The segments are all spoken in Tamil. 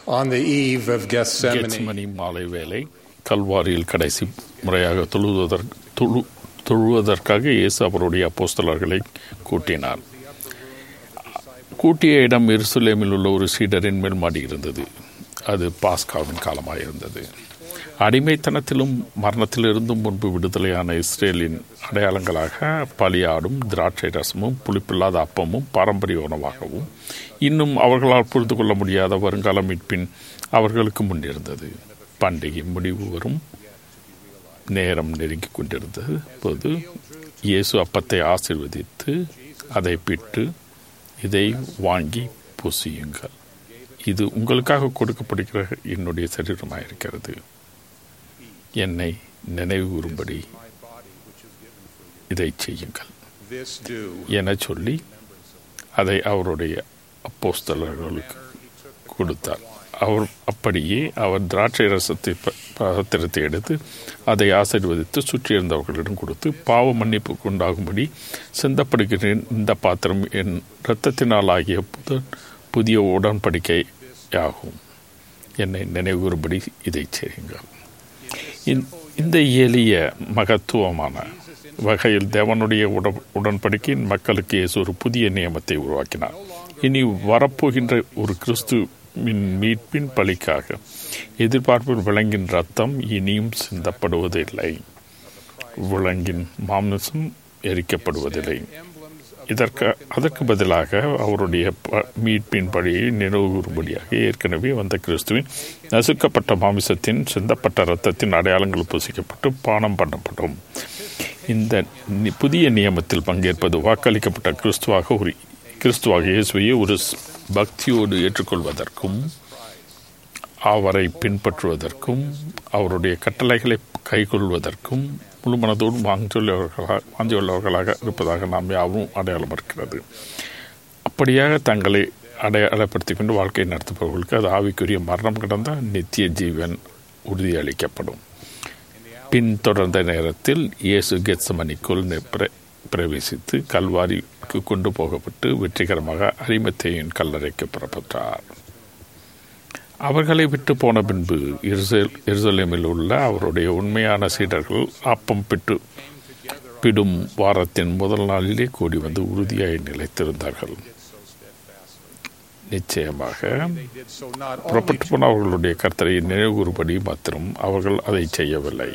on the eve of Gethsemane. கெத்செமனி மாலை வேலை கல்வாரியில் கடைசி முறையாக தொழுவதற்கு தொழு தொழுவதற்காக இயேசு அவருடைய அப்போஸ்தலர்களை கூட்டினார் கூட்டிய இடம் எருசலேமில் உள்ள ஒரு சீடரின் மேல் மாடி இருந்தது அது பாஸ்காவின் காலமாக இருந்தது அடிமைத்தனத்திலும் மரணத்திலிருந்தும் முன்பு விடுதலையான இஸ்ரேலின் அடையாளங்களாக பலியாடும் திராட்சை ரசமும் புளிப்பில்லாத அப்பமும் பாரம்பரிய உணவாகவும் இன்னும் அவர்களால் புரிந்து கொள்ள முடியாத வருங்கால மீட்பின் அவர்களுக்கு முன்னிருந்தது பண்டிகை முடிவு வரும் நேரம் நெருங்கி கொண்டிருந்தது போது இயேசு அப்பத்தை ஆசிர்வதித்து அதை பிட்டு இதை வாங்கி புசியுங்கள் இது உங்களுக்காக கொடுக்கப்படுகிற என்னுடைய சரீரமாக இருக்கிறது என்னை நினைவு கூறும்படி இதை செய்யுங்கள் This do என சொல்லி அதை அவருடைய அப்போஸ்தலர்களுக்கு கொடுத்தார் அவர் அப்படியே அவர் திராட்சை ரசத்தை ப- பாத்திரத்தை எடுத்து அதை ஆசீர்வதித்து சுற்றியிருந்தவர்களிடம் கொடுத்து பாவ மன்னிப்பு உண்டாகும்படி சிந்தப்படுகிறேன் இந்த பாத்திரம் என் இரத்தத்தினால் ஆகிய புது புதிய உடன்படிக்கையாகும் என்னை நினைவுகூறும்படி இதை செய்யுங்கள் இந்த- இந்த எளிய மகத்துவமான வகையில் தேவனுடைய உட உடன்படிக்கையின் மக்களுக்கு இயேசு ஒரு புதிய நியமத்தை உருவாக்கினார் இனி வரப்போகின்ற ஒரு கிறிஸ்துவின் மீட்பின் பலிக்காக எதிர்பார்ப்பில் விலங்கின் ரத்தம் இனியும் சிந்தப்படுவதில்லை விலங்கின் மாமிசம் எரிக்கப்படுவதில்லை இதற்கு அதற்கு பதிலாக அவருடைய ப- மீட்பின் பழியை நினைவுகூறும்படியாக ஏற்கனவே வந்த கிறிஸ்துவின் நசுக்கப்பட்ட மாமிசத்தின் சிந்தப்பட்ட இரத்தத்தின் அடையாளங்கள் பூசிக்கப்பட்டு பானம் பண்ணப்படும் இந்த நி- புதிய நியமத்தில் பங்கேற்பது வாக்களிக்கப்பட்ட கிறிஸ்துவாக ஒரு கிறிஸ்துவாக இயேசுவையே ஒரு ஸ்- பக்தியோடு ஏற்றுக்கொள்வதற்கும் அவரை பின்பற்றுவதற்கும் அவருடைய கட்டளைகளை கைக்கொள்வதற்கும் முழு மனதோடு வாஞ்சியுள்ளவர்களாக வாஞ்சியுள்ளவர்களாக இருப்பதாக நாம் யாவும் அடையாளம் இருக்கிறது அப்படியாக தங்களை அடையாளப்படுத்திக் கொண்டு வாழ்க்கை நடத்துபவர்களுக்கு அது ஆவிக்குரிய மரணம் கடந்த நித்திய ஜீவன் உறுதியளிக்கப்படும் பின்தொடர்ந்த நேரத்தில் இயேசு கெத்சமனிக்குள் நி- பிர- பிரவேசித்து கல்வாரிக்கு கொண்டு போகப்பட்டு வெற்றிகரமாக அரிமத்தேயின் கல்லறைக்கு புறப்பட்டார் அவர்களை விட்டு போன பின்பு எருசல்- எருசலேமில் உள்ள அவருடைய உண்மையான சீடர்கள் அப்பம் பிட்டு பிடும் வாரத்தின் முதல் நாளிலே கூடி வந்து உறுதியாய் நிலைத்திருந்தார்கள் நிச்சயமாக did so not only புறப்பட்டு போன அவர்களுடைய கர்த்தரை நினைவுகூறுபடி மாத்திரம் அவர்கள் அதை செய்யவில்லை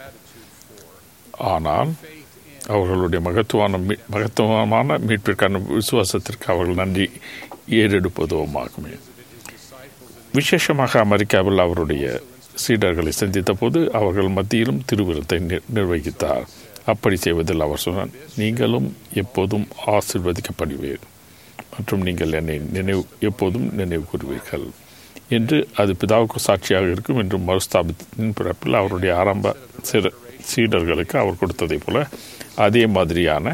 ஆனால் அவர்களுடைய மகத்துவான மீ- மகத்துவமான மீட்பிற்கான விசுவாசத்திற்கு அவர்கள் நன்றி ஏறெடுப்பதுமாகுமே விசேஷமாக அமெரிக்காவில் அவருடைய சீடர்களை சந்தித்த போது அவர்கள் மத்தியிலும் திருவிருத்தை நிர்- நிர்வகித்தார் அப்படி செய்வதில் அவர் சொன்னார் நீங்களும் எப்போதும் ஆசிர்வதிக்கப்படுவீர் மற்றும் நீங்கள் என்னை நினைவு எப்போதும் நினைவு கூறுவீர்கள் என்று அது பிதாவுக்கு சாட்சியாக இருக்கும் என்று மறுஸ்தாபித்தின் பிறப்பில் அவருடைய ஆரம்ப சிற சீடர்களுக்கு அவர் கொடுத்ததைப் போல அதே மாதிரியான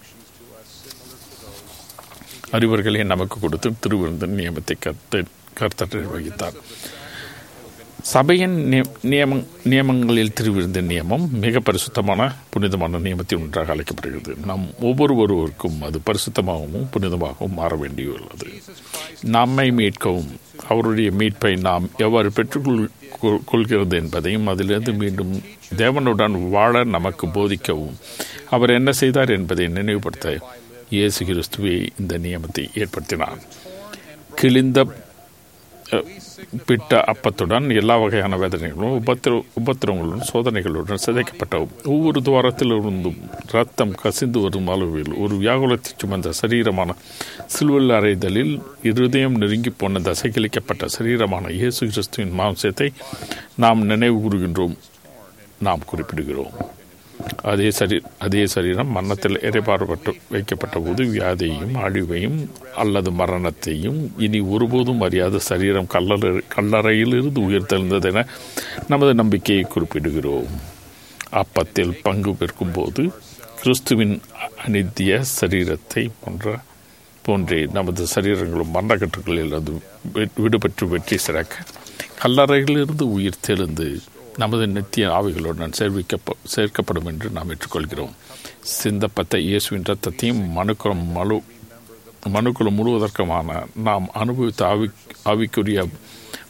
அறிவர்களை நமக்கு கொடுத்து திருவிருந்தன் நியமத்தை கர்த்த கர்த்தர் நிர்வகித்தார் சபையின் நிய- நியம நியமங்களில் திருவிருந்த நியமம் மிக பரிசுத்தமான புனிதமான நியமத்தின் ஒன்றாக அழைக்கப்படுகிறது நம் ஒவ்வொருவருவருக்கும் அது பரிசுத்தமாகவும் புனிதமாகவும் மாற வேண்டியுள்ளது நம்மை மீட்கவும் அவருடைய மீட்பை நாம் எவ்வாறு பெற்றுக்கொள் கொள்- கொள்கிறது என்பதையும் அதிலிருந்து மீண்டும் தேவனுடன் வாழ நமக்கு போதிக்கவும் அவர் என்ன செய்தார் என்பதை நினைவுபடுத்த இயேசு கிறிஸ்துவே இந்த நியமத்தை ஏற்படுத்தினார் கிழிந்த அஹ், பிட்ட அப்பத்துடன் எல்லா வகையான வேதனைகளும் உபத்திர உபத்திரங்களுடன் சோதனைகளுடன் சிதைக்கப்பட்ட ஒவ்வொரு துவாரத்திலிருந்தும் ரத்தம் கசிந்து வரும் அளவில் ஒரு வியாகுலத்தை சுமந்த சரீரமான சிலுவில் அறைதலில் இருதயம் நெருங்கி போன தசைகளிக்கப்பட்ட சரீரமான இயேசு கிறிஸ்துவின் மாம்சத்தை நாம் நினைவு கூறுகின்றோம் நாம் குறிப்பிடுகிறோம் அதே சரி அதே சரீரம் மரணத்தில் இறைபாடுபட்டு வைக்கப்பட்ட போது வியாதியையும் அழிவையும் அல்லது மரணத்தையும் இனி ஒருபோதும் அறியாத சரீரம் கல்லறை கல்லறையிலிருந்து உயிர்த்தெழுந்ததென நமது நம்பிக்கையை குறிப்பிடுகிறோம் அப்பத்தில் பங்கு பெற்கும் போது கிறிஸ்துவின் அநித்திய சரீரத்தை போன்ற போன்றே நமது சரீரங்களும் மரணக்கட்டுகளில் இருந்து வி- விடுபட்டு வெற்றி சிறக்க கல்லறையிலிருந்து உயிர் தெழுந்து நமது நித்திய ஆவிகளுடன் சேர்விக்க சேர்க்கப்படும் என்று நாம் ஏற்றுக்கொள்கிறோம் சிந்தப்பட்ட இயேசுவின் ரத்தத்தையும் மனுக்குளம் மனு மனுக்குளம் முழுவதற்குமான நாம் அனுபவித்த ஆவி ஆவிக்குரிய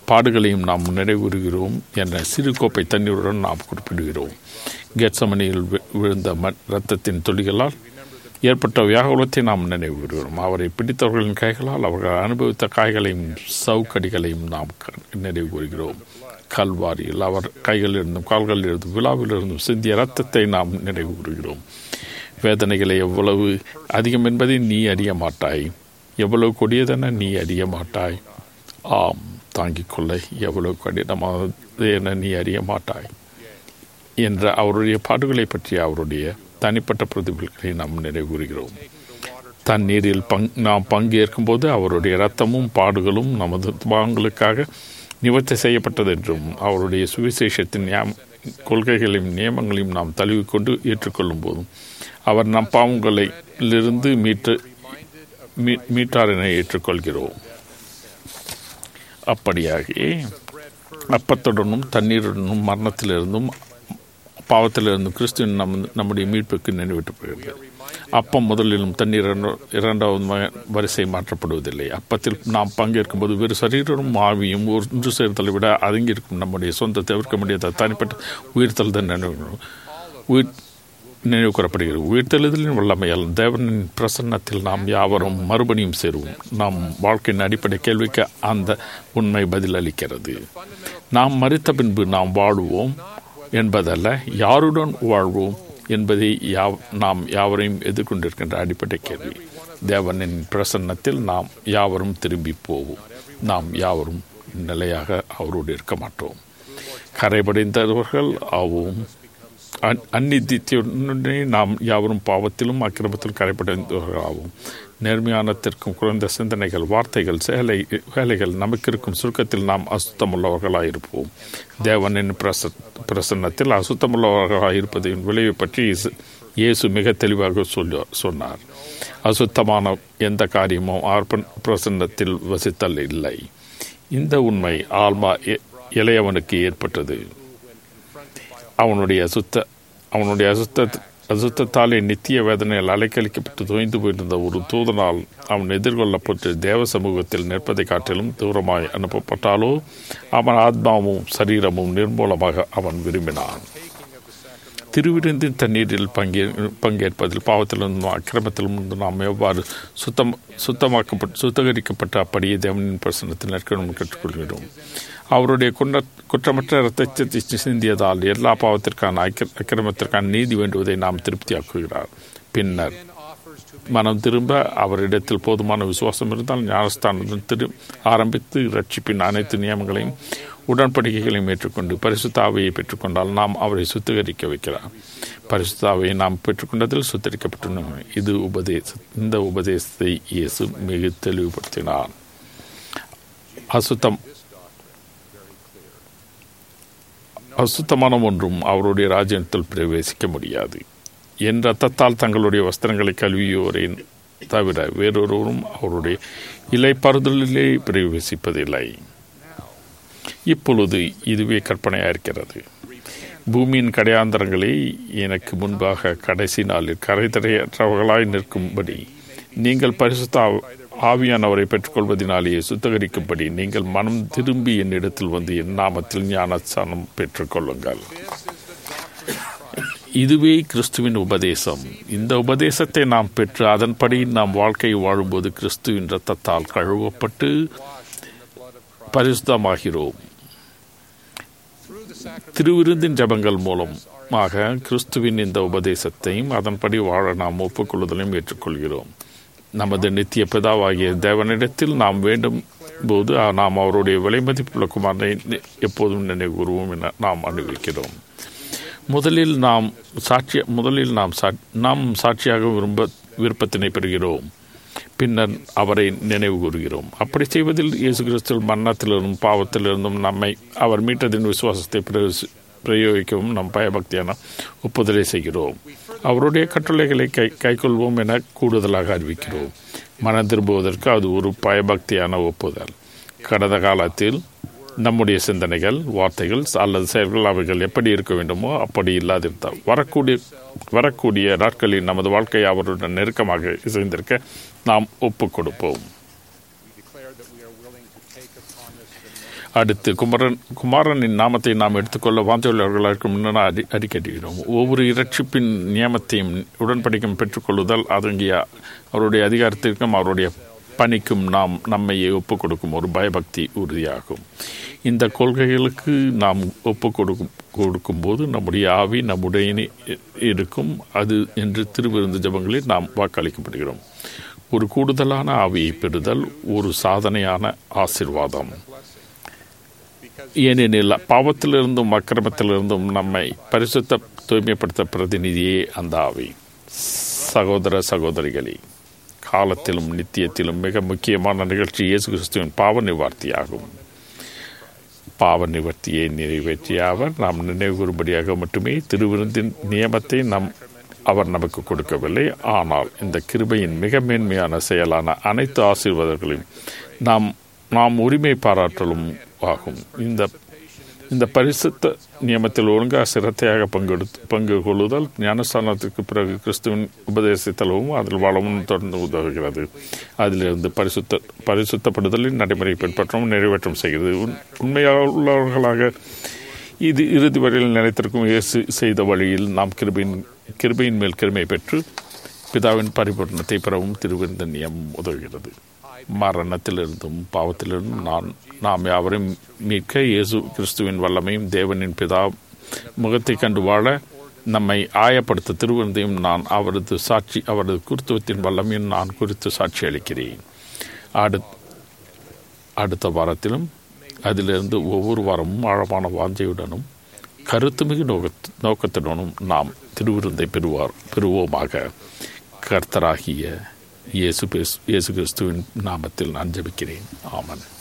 பாடுகளையும் நாம் நினைவுறுகிறோம் என்ற சிறு கோப்பை தண்ணீருடன் நாம் குறிப்பிடுகிறோம் கெட்சமனியில் விழுந்த இரத்தத்தின் துளிகளால் ஏற்பட்ட வியாகுலத்தை நாம் நினைவுகிறோம் அவரை பிடித்தவர்களின் கைகளால் அவர்கள் அனுபவித்த காய்களையும் சவுக்கடிகளையும் நாம் நினைவு கூறுகிறோம் கல்வாரியில் அவர் கைகளிலிருந்தும் கால்களிலிருந்தும் விழாவிலிருந்தும் சிந்திய ரத்தத்தை நாம் நினைவு கூறுகிறோம் வேதனைகளை எவ்வளவு அதிகம் என்பதை நீ அறிய மாட்டாய் எவ்வளவு கொடியதென நீ அறிய மாட்டாய் ஆம் தாங்கிக் கொள்ள எவ்வளவு கடினமானது என நீ அறிய மாட்டாய் என்ற அவருடைய பாடுகளை பற்றிய அவருடைய தனிப்பட்ட பிரதிபலிகளை நாம் நினைவுறுகிறோம் தண்ணீரில் பங் நாம் பங்கேற்கும் போது அவருடைய இரத்தமும் பாடுகளும் நமது பாவங்களுக்காக நிவர்த்தி செய்யப்பட்டது என்றும் அவருடைய சுவிசேஷத்தின் கொள்கைகளையும் நியமங்களையும் நாம் தழுவிக்கொண்டு ஏற்றுக்கொள்ளும் போதும் அவர் நம் பாவங்களிலிருந்து மீட்டு மீட்டார் என ஏற்றுக்கொள்கிறோம் அப்படியாகி அப்பத்துடனும் தண்ணீருடனும் மரணத்திலிருந்தும் பாவத்திலிருந்தும் கிறிஸ்துவின் நம் நம்முடைய மீட்புக்கு நினைவிட்டு போகிறது அப்பம் முதலிலும் தண்ணீர் இரண்டாவது வரிசை மாற்றப்படுவதில்லை அப்பத்தில் நாம் பங்கேற்கும் போது வேறு சரீரமும் ஆவியும் ஒன்று சேர்த்தலை விட அடங்கியிருக்கும் நம்முடைய சொந்த தவிர்க்க முடியாத தனிப்பட்ட உயிர்த்தல் தான் நினைவு உயிர் நினைவு கூறப்படுகிறது உயிர்த்தெழுதலின் வல்லமையால் தேவனின் பிரசன்னத்தில் நாம் யாவரும் மறுபடியும் சேருவோம் நாம் வாழ்க்கையின் அடிப்படை கேள்விக்கு அந்த உண்மை பதிலளிக்கிறது நாம் மறித்த பின்பு நாம் வாழுவோம் என்பதல்ல யாருடன் வாழ்வோம் என்பதை யாவ் நாம் யாவரையும் எதிர்கொண்டிருக்கின்ற அடிப்படை கேள்வி தேவனின் பிரசன்னத்தில் நாம் யாவரும் திரும்பி போவோம் நாம் யாவரும் நிலையாக அவரோடு இருக்க மாட்டோம் கரைபடைந்தவர்கள் ஆவோம் அந்நித்தியுடனே நாம் யாவரும் பாவத்திலும் அக்கிரமத்திலும் கரைபடைந்தவர்களாகவும் நேர்மையானத்திற்கும் குறைந்த சிந்தனைகள் வார்த்தைகள் சேலை வேலைகள் நமக்கு இருக்கும் சுருக்கத்தில் நாம் அசுத்தமுள்ளவர்களாயிருப்போம் தேவனின் பிரச பிரசன்னத்தில் அசுத்தமுள்ளவர்களாயிருப்பதின் விளைவை பற்றி இயேசு மிக தெளிவாக சொல்ல சொன்னார் அசுத்தமான எந்த காரியமும் ஆர்ப்பன் பிரசன்னத்தில் வசித்தல் இல்லை இந்த உண்மை ஆல்மா இளையவனுக்கு ஏற்பட்டது அவனுடைய அசுத்த அவனுடைய அசுத்த அசுத்தத்தாலே நித்திய வேதனையில் அலைக்கழிக்கப்பட்டு தொய்ந்து போயிருந்த ஒரு தூதனால் அவன் எதிர்கொள்ளப்பட்டு தேவ சமூகத்தில் நிற்பதை காட்டிலும் தூரமாய் அனுப்பப்பட்டாலோ அவன் ஆத்மாவும் சரீரமும் நிர்மூலமாக அவன் விரும்பினான் திருவிருந்தின் தண்ணீரில் பங்கே பங்கேற்பதில் பாவத்திலிருந்தும் அக்கிரமத்திலும் நாம் எவ்வாறு சுத்தம் சுத்தமாக்கப்பட்டு சுத்தகரிக்கப்பட்ட அப்படியே தேவனின் பிரசனத்தில் நிற்கணும் கற்றுக்கொள்கிறோம் அவருடைய குன்ற குற்றமற்ற இரத்தத்தை சிந்தியதால் எல்லா பாவத்திற்கான அக்கிரமத்திற்கான நீதி வேண்டுவதை நாம் திருப்தியாக்குகிறார் பின்னர் மனம் திரும்ப அவரிடத்தில் போதுமான விசுவாசம் இருந்தால் ஞானஸ்தானத்துடன் திரு ஆரம்பித்து ரட்சிப்பின் அனைத்து நியமங்களையும் உடன்படிக்கைகளையும் ஏற்றுக்கொண்டு பரிசுத்தாவையை பெற்றுக்கொண்டால் நாம் அவரை சுத்திகரிக்க வைக்கிறார் பரிசுத்தாவையை நாம் பெற்றுக்கொண்டதில் சுத்தரிக்கப்பட்டுள்ளோம் இது உபதேச இந்த உபதேசத்தை இயேசு மிக தெளிவுபடுத்தினார் அசுத்தம் அசுத்தமான ஒன்றும் அவருடைய ராஜ்யத்தில் பிரவேசிக்க முடியாது என் ரத்தத்தால் தங்களுடைய வஸ்திரங்களை கழுவியோரை தவிர வேறொருவரும் அவருடைய இலைப்பறுதலிலே பிரவேசிப்பதில்லை இப்பொழுது இதுவே கற்பனையாக இருக்கிறது பூமியின் கடையாந்தரங்களை எனக்கு முன்பாக கடைசி நாளில் கரைதரையற்றவர்களாய் நிற்கும்படி நீங்கள் பரிசுத்த ஆவியானவரை பெற்றுக்கொள்வதனாலேயே சுத்தகரிக்கும்படி நீங்கள் மனம் திரும்பி என்னிடத்தில் வந்து என் நாமத்தில் ஞானஸ்தானம் பெற்றுக்கொள்ளுங்கள் இதுவே கிறிஸ்துவின் உபதேசம் இந்த உபதேசத்தை நாம் பெற்று அதன்படி நாம் வாழ்க்கை வாழும்போது கிறிஸ்துவின் இரத்தத்தால் கழுவப்பட்டு பரிசுத்தமாகிறோம் திருவிருந்தின் ஜபங்கள் மூலமாக கிறிஸ்துவின் இந்த உபதேசத்தையும் அதன்படி வாழ நாம் ஒப்புக்கொள்ளுதலையும் ஏற்றுக்கொள்கிறோம் நமது நித்திய பிதாவாகிய தேவனிடத்தில் நாம் வேண்டும் போது நாம் அவருடைய விலை மதிப்புள்ள குமாரனை எப்போதும் நினைவுறுவோம் என நாம் அனுபவிக்கிறோம் முதலில் நாம் சாட்சிய முதலில் நாம் சா நாம் சாட்சியாக விரும்ப விருப்பத்தினை பெறுகிறோம் பின்னர் அவரை நினைவு கூறுகிறோம் அப்படி செய்வதில் இயேசு கிறிஸ்துவ மரணத்திலிருந்தும் பாவத்திலிருந்தும் நம்மை அவர் மீட்டதின் விசுவாசத்தை பிரயோகிக்கவும் நம் பயபக்தியான ஒப்புதலை செய்கிறோம் அவருடைய கட்டளைகளை கை கைக்கொள்வோம் என கூடுதலாக அறிவிக்கிறோம் மனம் திரும்புவதற்கு அது ஒரு பயபக்தியான ஒப்புதல் கடந்த காலத்தில் நம்முடைய சிந்தனைகள் வார்த்தைகள் அல்லது செயல்கள் அவைகள் எப்படி இருக்க வேண்டுமோ அப்படி இல்லாதிருந்தால் வரக்கூடிய வரக்கூடிய நாட்களில் நமது வாழ்க்கையை அவருடன் நெருக்கமாக இசைந்திருக்க நாம் ஒப்புக் கொடுப்போம் அடுத்து குமரன் குமாரனின் நாமத்தை நாம் எடுத்துக்கொள்ள வாஞ்சவர்களாக முன்னர் அடி அடிக்கட்டுகிறோம் ஒவ்வொரு இரட்சிப்பின் நியமத்தையும் உடன்படிக்கும் பெற்றுக்கொள்ளுதல் அதங்கிய அவருடைய அதிகாரத்திற்கும் அவருடைய பணிக்கும் நாம் நம்மையே ஒப்புக் கொடுக்கும் ஒரு பயபக்தி உறுதியாகும் இந்த கொள்கைகளுக்கு நாம் ஒப்புக் கொடுக்கும் கொடுக்கும்போது நம்முடைய ஆவி நம்முடைய இருக்கும் அது என்று திருவிருந்து ஜபங்களில் நாம் வாக்களிக்கப்படுகிறோம் ஒரு கூடுதலான ஆவியை பெறுதல் ஒரு சாதனையான ஆசிர்வாதம் ஏனெனில் பாவத்திலிருந்தும் அக்கிரமத்திலிருந்தும் நம்மை பரிசுத்த தூய்மைப்படுத்த பிரதிநிதியே அந்த ஆவி சகோதர சகோதரிகளே காலத்திலும் நித்தியத்திலும் மிக முக்கியமான நிகழ்ச்சி இயேசு கிறிஸ்துவின் பாவ நிவார்த்தியாகும் பாவ நிவர்த்தியை நிறைவேற்றிய அவர் நாம் நினைவுகூறும்படியாக மட்டுமே திருவிருந்தின் நியமத்தை நம் அவர் நமக்கு கொடுக்கவில்லை ஆனால் இந்த கிருபையின் மிக மேன்மையான செயலான அனைத்து ஆசீர்வாதங்களையும் நாம் நாம் உரிமை பாராட்டலும் ஆகும் இந்த இந்த பரிசுத்த நியமத்தில் ஒழுங்காக சிரத்தையாக பங்கெடுத்து பங்கு கொள்ளுதல் ஞானஸ்தானத்திற்கு பிறகு கிறிஸ்துவின் உபதேசித்தளவும் அதில் வாழவும் தொடர்ந்து உதவுகிறது அதிலிருந்து பரிசுத்த பரிசுத்தப்படுதலின் நடைமுறை பின்பற்றவும் நிறைவேற்றம் செய்கிறது உண்மையுள்ளவர்களாக இது இறுதி வரையில் நினைத்திருக்கும் இயேசு செய்த வழியில் நாம் கிருபையின் கிருபையின் மேல் கிருமை பெற்று பிதாவின் பரிபூர்ணத்தை பெறவும் திருவிருந்த நியமம் உதவுகிறது மரணத்திலிருந்தும் பாவத்திலிருந்தும் நான் நாம் யாவரையும் மீட்க இயேசு கிறிஸ்துவின் வல்லமையும் தேவனின் பிதா முகத்தை கண்டு வாழ நம்மை ஆயப்படுத்த திருவிருந்தையும் நான் அவரது சாட்சி அவரது குருத்துவத்தின் வல்லமையும் நான் குறித்து சாட்சி அளிக்கிறேன் அடு அடுத்த வாரத்திலும் அதிலிருந்து ஒவ்வொரு வாரமும் ஆழமான வாஞ்சையுடனும் கருத்துமிகு நோக்க நோக்கத்துடனும் நாம் திருவிருந்தை பெறுவார் பெறுவோமாக கர்த்தராகிய இயேசு இயேசு கிறிஸ்துவின் நாமத்தில் நான் ஜபிக்கிறேன் ஆமன்